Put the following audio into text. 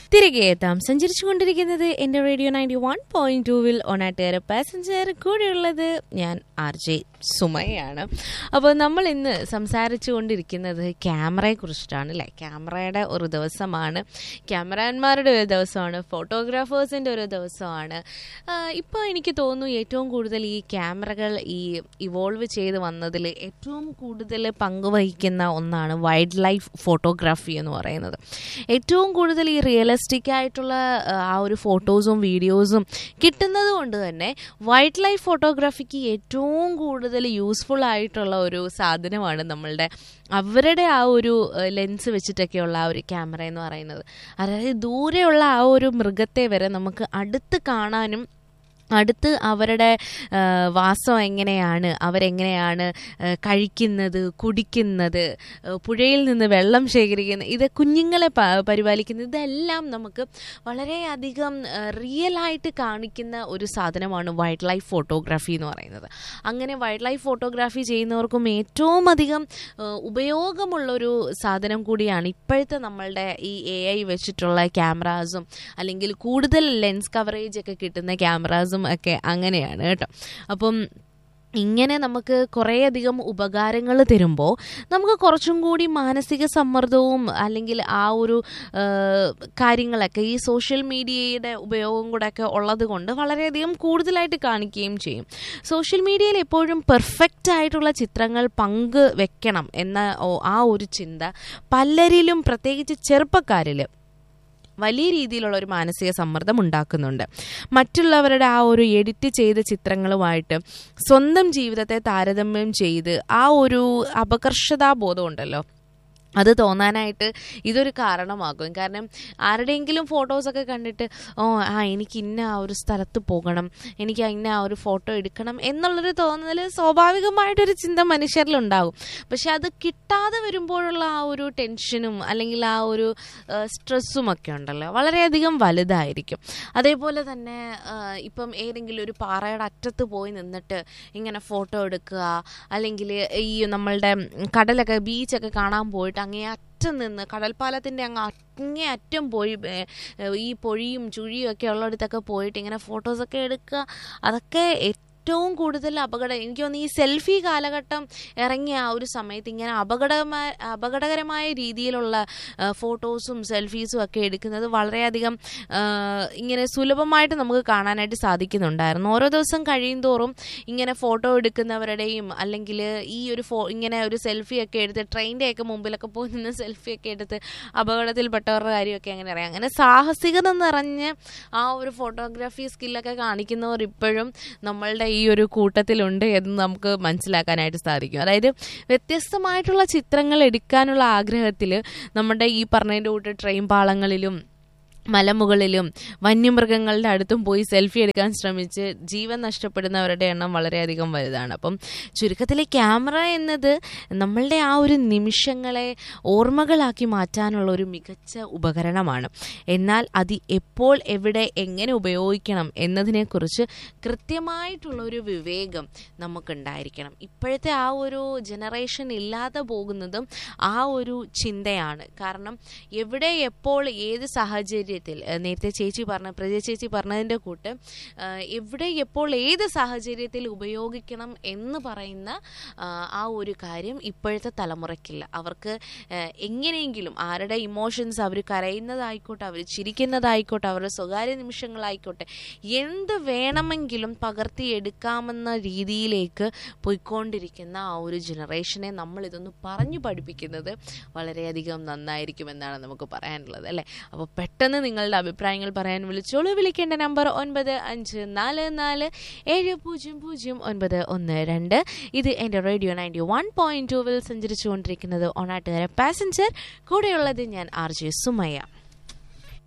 തിരികെ എത്താം സഞ്ചരിച്ചുകൊണ്ടിരിക്കുന്നത് എൻ്റെ റേഡിയോ നയൻറ്റി വൺ പോയിന്റ് ടൂവിൽ ഒണാട്ടുകാര പാസഞ്ചർ കൂടെയുള്ളത് ഞാൻ ആർ ജെ സുമയാണ് അപ്പോൾ നമ്മൾ ഇന്ന് സംസാരിച്ചു കൊണ്ടിരിക്കുന്നത് ക്യാമറയെ കുറിച്ചിട്ടാണ് അല്ലേ ക്യാമറയുടെ ഒരു ദിവസമാണ് ക്യാമറാന്മാരുടെ ഒരു ദിവസമാണ് ഫോട്ടോഗ്രാഫേഴ്സിൻ്റെ ഒരു ദിവസമാണ് ഇപ്പോൾ എനിക്ക് തോന്നുന്നു ഏറ്റവും കൂടുതൽ ഈ ക്യാമറകൾ ഈ ഇവോൾവ് ചെയ്ത് വന്നതിൽ ഏറ്റവും കൂടുതൽ പങ്കുവഹിക്കുന്ന ഒന്നാണ് വൈൽഡ് ലൈഫ് ഫോട്ടോഗ്രാഫി എന്ന് പറയുന്നത് ഏറ്റവും കൂടുതൽ ഈ റിയലിസ്റ്റിക് ആയിട്ടുള്ള ആ, ആ ഒരു ഫോട്ടോസും വീഡിയോസും കിട്ടുന്നത് കൊണ്ട് തന്നെ വൈൽഡ് ലൈഫ് ഫോട്ടോഗ്രാഫിക്ക് ഏറ്റവും കൂടുതൽ യൂസ്ഫുൾ ആയിട്ടുള്ള ഒരു സാധനമാണ് നമ്മളുടെ അവരുടെ ആ ഒരു ലെൻസ് വെച്ചിട്ടൊക്കെയുള്ള ആ ഒരു ക്യാമറ എന്ന് പറയുന്നത് അതായത് ദൂരെയുള്ള ആ ഒരു മൃഗത്തെ വരെ നമുക്ക് അടുത്ത് കാണാനും അടുത്ത് അവരുടെ ആ, വാസം എങ്ങനെയാണ് അവരെങ്ങനെയാണ് ആ, കഴിക്കുന്നത് കുടിക്കുന്നത് ആ, പുഴയിൽ നിന്ന് വെള്ളം ശേഖരിക്കുന്നത് ഇത് കുഞ്ഞുങ്ങളെ പ- പരിപാലിക്കുന്നത് ഇതെല്ലാം നമുക്ക് വളരെയധികം റിയൽ ആയിട്ട് കാണിക്കുന്ന ഒരു സാധനമാണ് വൈൽഡ് ലൈഫ് ഫോട്ടോഗ്രാഫി എന്ന് പറയുന്നത് അങ്ങനെ വൈൽഡ് ലൈഫ് ഫോട്ടോഗ്രാഫി ചെയ്യുന്നവർക്കും ഏറ്റവും അധികം ആ, ഉപയോഗമുള്ളൊരു സാധനം കൂടിയാണ് ഇപ്പോഴത്തെ നമ്മളുടെ ഈ എ ഐ വെച്ചിട്ടുള്ള ക്യാമറാസും അല്ലെങ്കിൽ കൂടുതൽ ലെൻസ് കവറേജ് ഒക്കെ കിട്ടുന്ന ക്യാമറാസും ഒക്കെ അങ്ങനെയാണ് കേട്ടോ അപ്പം ഇങ്ങനെ നമുക്ക് കുറേയധികം ഉപകാരങ്ങൾ തരുമ്പോൾ നമുക്ക് കുറച്ചും കൂടി മാനസിക സമ്മർദ്ദവും അല്ലെങ്കിൽ ആ ഒരു ആ, കാര്യങ്ങളൊക്കെ ഈ സോഷ്യൽ മീഡിയയുടെ ഉപയോഗം കൂടെ ഒക്കെ ഉള്ളത് കൊണ്ട് വളരെയധികം കൂടുതലായിട്ട് കാണിക്കുകയും ചെയ്യും സോഷ്യൽ മീഡിയയിൽ എപ്പോഴും പെർഫെക്റ്റ് ആയിട്ടുള്ള ചിത്രങ്ങൾ പങ്ക് വെക്കണം എന്ന ഓ- ആ ഒരു ചിന്ത പലരിലും പ്രത്യേകിച്ച് ചെറുപ്പക്കാരിൽ വലിയ രീതിയിലുള്ള ഒരു മാനസിക സമ്മർദ്ദം ഉണ്ടാക്കുന്നുണ്ട് മറ്റുള്ളവരുടെ ആ ഒരു എഡിറ്റ് ചെയ്ത ചിത്രങ്ങളുമായിട്ട് സ്വന്തം ജീവിതത്തെ താരതമ്യം ചെയ്ത് ആ ഒരു അപകർഷതാബോധം ഉണ്ടല്ലോ അത് തോന്നാനായിട്ട് ഇതൊരു കാരണമാകും കാരണം ആരുടെയെങ്കിലും ഫോട്ടോസൊക്കെ കണ്ടിട്ട് ഓ ആ എനിക്ക് ഇന്ന ആ ഒരു സ്ഥലത്ത് പോകണം എനിക്ക് ഇന്ന ആ ഒരു ഫോട്ടോ എടുക്കണം എന്നുള്ളൊരു തോന്നൽ സ്വാഭാവികമായിട്ടൊരു ചിന്ത മനുഷ്യരിലുണ്ടാകും പക്ഷെ അത് കിട്ടാതെ വരുമ്പോഴുള്ള ആ ഒരു ടെൻഷനും അല്ലെങ്കിൽ ആ ഒരു സ്ട്രെസ്സും ഒക്കെ ഉണ്ടല്ലോ വളരെയധികം വലുതായിരിക്കും അതേപോലെ തന്നെ ആ, ഇപ്പം ഏതെങ്കിലും ഒരു പാറയുടെ അറ്റത്ത് പോയി നിന്നിട്ട് ഇങ്ങനെ ഫോട്ടോ എടുക്കുക അല്ലെങ്കിൽ ഈ നമ്മളുടെ കടലൊക്കെ ബീച്ചൊക്കെ കാണാൻ പോയിട്ട് അങ്ങേ അറ്റം നിന്ന് കടൽപ്പാലത്തിൻ്റെ അങ്ങ് അങ്ങേ അറ്റം പോയി ഏ, ഈ പൊഴിയും ചുഴിയും ഒക്കെ ഉള്ളിടത്തൊക്കെ പോയിട്ട് ഇങ്ങനെ ഫോട്ടോസൊക്കെ എടുക്കുക അതൊക്കെ ഏറ്റവും കൂടുതൽ അപകടം എനിക്ക് തോന്നുന്നു ഈ സെൽഫി കാലഘട്ടം ഇറങ്ങിയ ആ ഒരു സമയത്ത് ഇങ്ങനെ അപകടമായ അപകടകരമായ രീതിയിലുള്ള ആ, ഫോട്ടോസും സെൽഫീസും ഒക്കെ എടുക്കുന്നത് വളരെയധികം ആ, ഇങ്ങനെ സുലഭമായിട്ട് നമുക്ക് കാണാനായിട്ട് സാധിക്കുന്നുണ്ടായിരുന്നു ഓരോ ദിവസം കഴിയും തോറും ഇങ്ങനെ ഫോട്ടോ എടുക്കുന്നവരുടെയും അല്ലെങ്കിൽ ഈ ഒരു ഫോ ഇങ്ങനെ ഒരു സെൽഫി ഒക്കെ എടുത്ത് ട്രെയിനിൻ്റെ ഒക്കെ മുമ്പിലൊക്കെ പോയി നിന്ന് സെൽഫി ഒക്കെ എടുത്ത് അപകടത്തിൽപ്പെട്ടവരുടെ കാര്യമൊക്കെ അങ്ങനെ അറിയാം അങ്ങനെ സാഹസികത നിറഞ്ഞ് ആ ഒരു ഫോട്ടോഗ്രാഫി സ്കില്ലൊക്കെ കാണിക്കുന്നവർ ഇപ്പോഴും നമ്മളുടെ ഈ ഒരു കൂട്ടത്തിലുണ്ട് എന്ന് നമുക്ക് മനസ്സിലാക്കാനായിട്ട് സാധിക്കും അതായത് വ്യത്യസ്തമായിട്ടുള്ള ചിത്രങ്ങൾ എടുക്കാനുള്ള ആഗ്രഹത്തിൽ നമ്മുടെ ഈ പറഞ്ഞതിൻ്റെ കൂട്ട് ട്രെയിൻ പാളങ്ങളിലും മലമുകളിലും വന്യമൃഗങ്ങളുടെ അടുത്തും പോയി സെൽഫി എടുക്കാൻ ശ്രമിച്ച് ജീവൻ നഷ്ടപ്പെടുന്നവരുടെ എണ്ണം വളരെയധികം വലുതാണ് അപ്പം ചുരുക്കത്തിലെ ക്യാമറ എന്നത് നമ്മളുടെ ആ ഒരു നിമിഷങ്ങളെ ഓർമ്മകളാക്കി മാറ്റാനുള്ള ഒരു മികച്ച ഉപകരണമാണ് എന്നാൽ അത് എപ്പോൾ എവിടെ എങ്ങനെ ഉപയോഗിക്കണം എന്നതിനെക്കുറിച്ച് കൃത്യമായിട്ടുള്ള ഒരു വിവേകം നമുക്കുണ്ടായിരിക്കണം ഇപ്പോഴത്തെ ആ ഒരു ജനറേഷൻ ഇല്ലാതെ പോകുന്നതും ആ ഒരു ചിന്തയാണ് കാരണം എവിടെ എപ്പോൾ ഏത് സാഹചര്യത്തിൽ ഏഹ് നേരത്തെ ചേച്ചി പറഞ്ഞ പ്രജ ചേച്ചി പറഞ്ഞതിൻ്റെ കൂട്ട് ഏഹ് എവിടെ എപ്പോൾ ഏത് സാഹചര്യത്തിൽ ഉപയോഗിക്കണം എന്ന് പറയുന്ന ആഹ് ആ ഒരു കാര്യം ഇപ്പോഴത്തെ തലമുറയ്ക്കില്ല അവർക്ക് ഏഹ് എങ്ങനെയെങ്കിലും ആരുടെ ഇമോഷൻസ് അവർ കരയുന്നതായിക്കോട്ടെ അവർ ചിരിക്കുന്നതായിക്കോട്ടെ അവരുടെ സ്വകാര്യ നിമിഷങ്ങളായിക്കോട്ടെ എന്ത് വേണമെങ്കിലും പകർത്തിയെടുക്കാമെന്ന രീതിയിലേക്ക് പോയിക്കൊണ്ടിരിക്കുന്ന ആ ഒരു ജനറേഷനെ നമ്മൾ ഇതൊന്ന് പറഞ്ഞു പഠിപ്പിക്കുന്നത് വളരെയധികം നന്നായിരിക്കുമെന്നാണ് നമുക്ക് പറയാനുള്ളത് അല്ലേ അപ്പോൾ പെട്ടെന്ന് നിങ്ങളുടെ അഭിപ്രായങ്ങൾ പറയാൻ വിളിച്ചോളൂ വിളിക്കേണ്ട നമ്പർ ഒൻപത് അഞ്ച് നാല് നാല് ഏഴ് പൂജ്യം പൂജ്യം ഒൻപത് ഒന്ന് രണ്ട് ഇത് എൻ്റെ റേഡിയോ നയൻറ്റി വൺ പോയിൻറ്റ് ടൂവിൽ സഞ്ചരിച്ചുകൊണ്ടിരിക്കുന്നത് ഓണാട്ടുകാര പാസഞ്ചർ കൂടെയുള്ളത് ഞാൻ ആർ ജെ സുമയ്യ